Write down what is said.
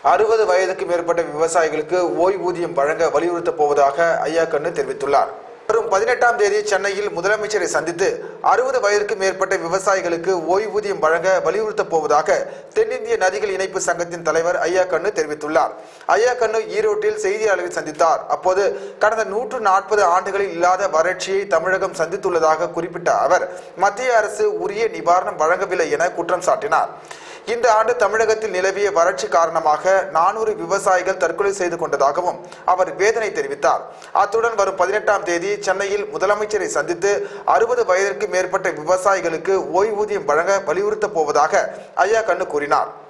அறுபது வயதுக்கு மேற்பட்ட விவசாயிகளுக்கு ஓய்வூதியம் வழங்க வலியுறுத்தப் போவதாக ஐயா கண்ணு தெரிவித்துள்ளார் வரும் பதினெட்டாம் தேதி சென்னையில் முதலமைச்சரை சந்தித்து அறுபது வயதுக்கு மேற்பட்ட விவசாயிகளுக்கு ஓய்வூதியம் வழங்க வலியுறுத்தப் போவதாக தென்னிந்திய நதிகள் இணைப்பு சங்கத்தின் தலைவர் ஐயா கண்ணு தெரிவித்துள்ளார் ஐயா கண்ணு ஈரோட்டில் செய்தியாளர்களை சந்தித்தார் அப்போது கடந்த நூற்று நாற்பது ஆண்டுகளில் இல்லாத வறட்சியை தமிழகம் சந்தித்துள்ளதாக குறிப்பிட்ட அவர் மத்திய அரசு உரிய நிவாரணம் வழங்கவில்லை என குற்றம் சாட்டினார் இந்த ஆண்டு தமிழகத்தில் நிலவிய வறட்சி காரணமாக நானூறு விவசாயிகள் தற்கொலை செய்து கொண்டதாகவும் அவர் வேதனை தெரிவித்தார் அத்துடன் வரும் பதினெட்டாம் தேதி சென்னையில் முதலமைச்சரை சந்தித்து அறுபது வயதிற்கு மேற்பட்ட விவசாயிகளுக்கு ஓய்வூதியம் வழங்க வலியுறுத்தப் போவதாக ஐயா கண்ணு கூறினார்